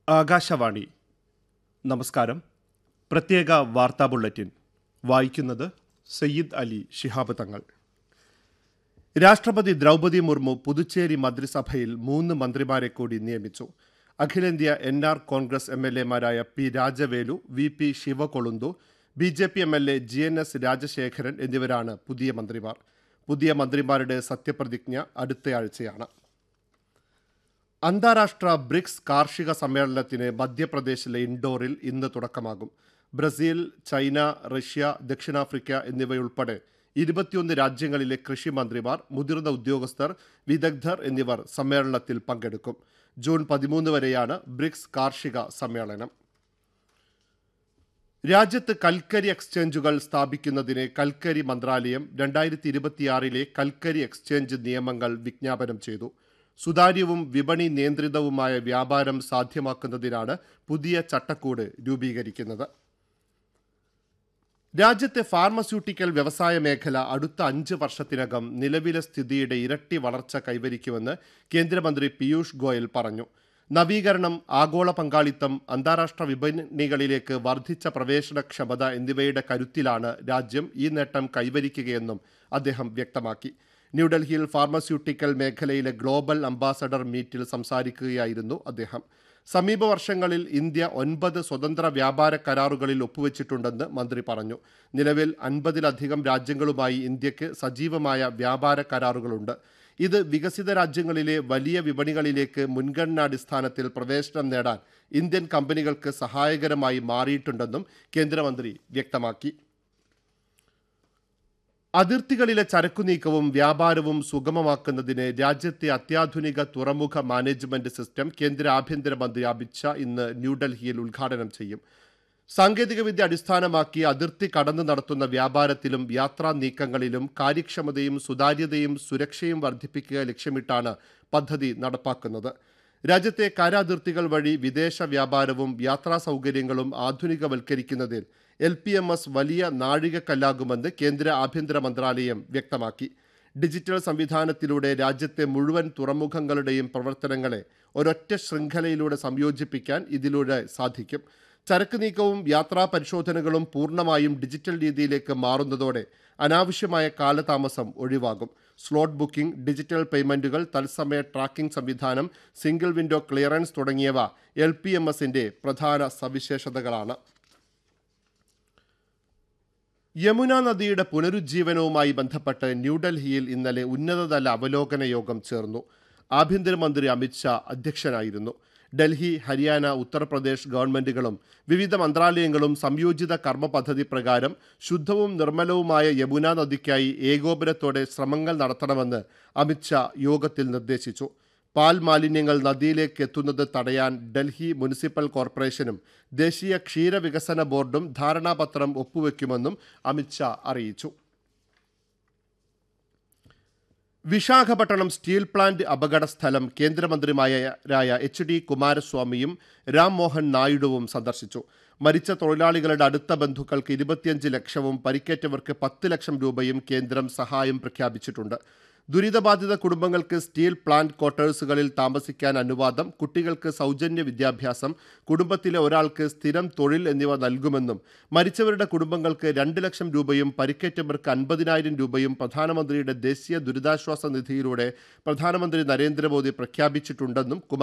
ആകാശവാണി നമസ്കാരം പ്രത്യേക വാർത്താ ബുള്ളറ്റിൻ വായിക്കുന്നത് സയ്യിദ് അലി ശിഹാബ് തങ്ങൾ രാഷ്ട്രപതി ദ്രൗപദി മുർമു പുതുച്ചേരി മന്ത്രിസഭയിൽ മൂന്ന് മന്ത്രിമാരെ കൂടി നിയമിച്ചു അഖിലേന്ത്യാ N R Congress M L എമാരായ P Rajavelu V P Sivakolundhu B J P M L A G N S Rajasekharan എന്നിവരാണ് പുതിയ മന്ത്രിമാർ പുതിയ മന്ത്രിമാരുടെ സത്യപ്രതിജ്ഞ അടുത്തയാഴ്ചയാണ് അന്താരാഷ്ട്ര ബ്രിക്സ് കാർഷിക സമ്മേളനത്തിന് മധ്യപ്രദേശിലെ ഇൻഡോറിൽ ഇന്ന് തുടക്കമാകും ബ്രസീൽ ചൈന റഷ്യ ദക്ഷിണാഫ്രിക്ക എന്നിവയുൾപ്പെടെ ഇരുപത്തിയൊന്ന് രാജ്യങ്ങളിലെ കൃഷിമന്ത്രിമാർ മുതിർന്ന ഉദ്യോഗസ്ഥർ വിദഗ്ധർ എന്നിവർ സമ്മേളനത്തിൽ പങ്കെടുക്കും ജൂൺ പതിമൂന്ന് വരെയാണ് ബ്രിക്സ് കാർഷിക സമ്മേളനം രാജ്യത്ത് കൽക്കരി എക്സ്ചേഞ്ചുകൾ സ്ഥാപിക്കുന്നതിന് കൽക്കരി മന്ത്രാലയം രണ്ടായിരത്തി ഇരുപത്തിയാറിലെ കൽക്കരി എക്സ്ചേഞ്ച് നിയമങ്ങൾ വിജ്ഞാപനം ചെയ്തു സുതാര്യവും വിപണി നിയന്ത്രിതവുമായ വ്യാപാരം സാധ്യമാക്കുന്നതിനാണ് പുതിയ ചട്ടക്കൂട് രൂപീകരിക്കുന്നത് രാജ്യത്തെ ഫാർമസ്യൂട്ടിക്കൽ വ്യവസായ മേഖല അടുത്ത അഞ്ച് വർഷത്തിനകം നിലവിലെ സ്ഥിതിയുടെ ഇരട്ടി വളർച്ച കൈവരിക്കുമെന്ന് കേന്ദ്രമന്ത്രി പീയൂഷ് ഗോയൽ പറഞ്ഞു നവീകരണം ആഗോള പങ്കാളിത്തം അന്താരാഷ്ട്ര വിപണികളിലേക്ക് വർദ്ധിച്ച പ്രവേശനക്ഷമത എന്നിവയുടെ കരുത്തിലാണ് രാജ്യം ഈ നേട്ടം കൈവരിക്കുകയെന്നും അദ്ദേഹം വ്യക്തമാക്കി ന്യൂഡൽഹിയിൽ ഫാർമസ്യൂട്ടിക്കൽ മേഖലയിലെ ഗ്ലോബൽ അംബാസഡർ മീറ്റിൽ സംസാരിക്കുകയായിരുന്നു അദ്ദേഹം സമീപ വർഷങ്ങളിൽ ഇന്ത്യ ഒൻപത് സ്വതന്ത്ര വ്യാപാര കരാറുകളിൽ ഒപ്പുവെച്ചിട്ടുണ്ടെന്ന് മന്ത്രി പറഞ്ഞു നിലവിൽ അൻപതിലധികം രാജ്യങ്ങളുമായി ഇന്ത്യക്ക് സജീവമായ വ്യാപാര കരാറുകളുണ്ട് ഇത് വികസിത രാജ്യങ്ങളിലെ വലിയ വിപണികളിലേക്ക് മുൻഗണനാടിസ്ഥാനത്തിൽ പ്രവേശനം നേടാൻ ഇന്ത്യൻ കമ്പനികൾക്ക് സഹായകരമായി മാറിയിട്ടുണ്ടെന്നും കേന്ദ്രമന്ത്രി വ്യക്തമാക്കി അതിർത്തികളിലെ ചരക്കുനീക്കവും വ്യാപാരവും സുഗമമാക്കുന്നതിന് രാജ്യത്തെ അത്യാധുനിക തുറമുഖ മാനേജ്മെന്റ് സിസ്റ്റം കേന്ദ്ര ആഭ്യന്തരമന്ത്രി അമിത്ഷാ ഇന്ന് ന്യൂഡൽഹിയിൽ ഉദ്ഘാടനം ചെയ്യും സാങ്കേതികവിദ്യ അടിസ്ഥാനമാക്കി അതിർത്തി കടന്നു നടത്തുന്ന വ്യാപാരത്തിലും യാത്രാ നീക്കങ്ങളിലും കാര്യക്ഷമതയും സുതാര്യതയും സുരക്ഷയും വർദ്ധിപ്പിക്കുക ലക്ഷ്യമിട്ടാണ് പദ്ധതി നടപ്പാക്കുന്നത് രാജ്യത്തെ കരാതിർത്തികൾ വഴി വിദേശ വ്യാപാരവും യാത്രാ സൗകര്യങ്ങളും ആധുനികവൽക്കരിക്കുന്നതിൽ എൽ പി എം എസ് വലിയ നാഴികക്കല്ലാകുമെന്ന് കേന്ദ്ര ആഭ്യന്തര മന്ത്രാലയം വ്യക്തമാക്കി ഡിജിറ്റൽ സംവിധാനത്തിലൂടെ രാജ്യത്തെ മുഴുവൻ തുറമുഖങ്ങളുടെയും പ്രവർത്തനങ്ങളെ ഒരൊറ്റ ശൃംഖലയിലൂടെ സംയോജിപ്പിക്കാൻ ഇതിലൂടെ സാധിക്കും ചരക്ക് നീക്കവും യാത്രാ പരിശോധനകളും പൂർണ്ണമായും ഡിജിറ്റൽ രീതിയിലേക്ക് മാറുന്നതോടെ അനാവശ്യമായ കാലതാമസം ഒഴിവാകും സ്ലോട്ട് ബുക്കിംഗ് ഡിജിറ്റൽ പേയ്മെന്റുകൾ തത്സമയ ട്രാക്കിംഗ് സംവിധാനം സിംഗിൾ വിൻഡോ ക്ലിയറൻസ് തുടങ്ങിയവ എൽ പി എം എസിന്റെ പ്രധാന സവിശേഷതകളാണ് യമുന നദിയുടെ പുനരുജ്ജീവനവുമായി ബന്ധപ്പെട്ട് ന്യൂഡൽഹിയിൽ ഇന്നലെ ഉന്നതതല അവലോകന യോഗം ചേർന്നു ആഭ്യന്തരമന്ത്രി അമിത്ഷാ അധ്യക്ഷനായിരുന്നു ഡൽഹി ഹരിയാന ഉത്തർപ്രദേശ് ഗവൺമെന്റുകളും വിവിധ മന്ത്രാലയങ്ങളും സംയോജിത കർമ്മ പദ്ധതി പ്രകാരം ശുദ്ധവും നിർമ്മലവുമായ യമുന നദിക്കായി ഏകോപനത്തോടെ ശ്രമങ്ങൾ നടത്തണമെന്ന് അമിത്ഷാ യോഗത്തിൽ നിർദ്ദേശിച്ചു പാൽ മാലിന്യങ്ങൾ നദിയിലേക്ക് എത്തുന്നത് തടയാൻ ഡൽഹി മുനിസിപ്പൽ കോർപ്പറേഷനും ദേശീയ ക്ഷീരവികസന ബോർഡും ധാരണാപത്രം ഒപ്പുവെക്കുമെന്നും അമിത്ഷാ അറിയിച്ചു വിശാഖപട്ടണം സ്റ്റീൽ പ്ലാന്റ് അപകട സ്ഥലം കേന്ദ്രമന്ത്രിമാരായ എച്ച് ഡി കുമാരസ്വാമിയും രാം മോഹൻ നായിഡുവും സന്ദർശിച്ചു മരിച്ച തൊഴിലാളികളുടെ അടുത്ത ബന്ധുക്കൾക്ക് ഇരുപത്തിയഞ്ച് ലക്ഷവും പരിക്കേറ്റവർക്ക് പത്ത് ലക്ഷം രൂപയും കേന്ദ്രം സഹായം പ്രഖ്യാപിച്ചിട്ടുണ്ട് ദുരിതബാധിത കുടുംബങ്ങൾക്ക് സ്റ്റീൽ പ്ലാന്റ് ക്വാർട്ടേഴ്സുകളിൽ താമസിക്കാൻ അനുവാദം കുട്ടികൾക്ക് സൗജന്യ വിദ്യാഭ്യാസം കുടുംബത്തിലെ ഒരാൾക്ക് സ്ഥിരം തൊഴിൽ എന്നിവ നൽകുമെന്നും മരിച്ചവരുടെ കുടുംബങ്ങൾക്ക് രണ്ട് ലക്ഷം രൂപയും പരിക്കേറ്റവർക്ക് അൻപതിനായിരം രൂപയും പ്രധാനമന്ത്രിയുടെ ദേശീയ ദുരിതാശ്വാസ നിധിയിലൂടെ പ്രധാനമന്ത്രി നരേന്ദ്രമോദി പ്രഖ്യാപിച്ചിട്ടുണ്ടെന്നും കുമാർ